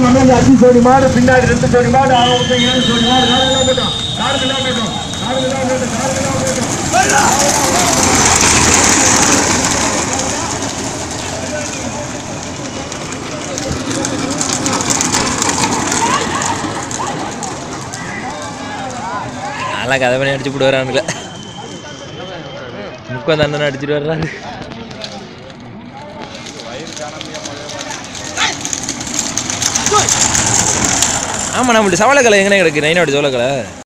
முன்னாடி அஞ்சு ஜோடி மாடு பின்னாடி ரெண்டு ஜோடி மாடு ஆக மொத்தம் ஏழு ஜோடி மாடு நாலு போட்டோம் நாலு கிலோ போட்டோம் நாலு கிலோ போட்டோம் நாலு கிலோ போட்டோம் நல்லா கதை பண்ணி அடிச்சு போட்டு வரானுல முக்கம் தண்டனை அடிச்சுட்டு வர்றாரு ஆமாம் நம்மள்ட்ட சவளக்கலை எங்கே கிடக்கு நைனோட சவளக்கலை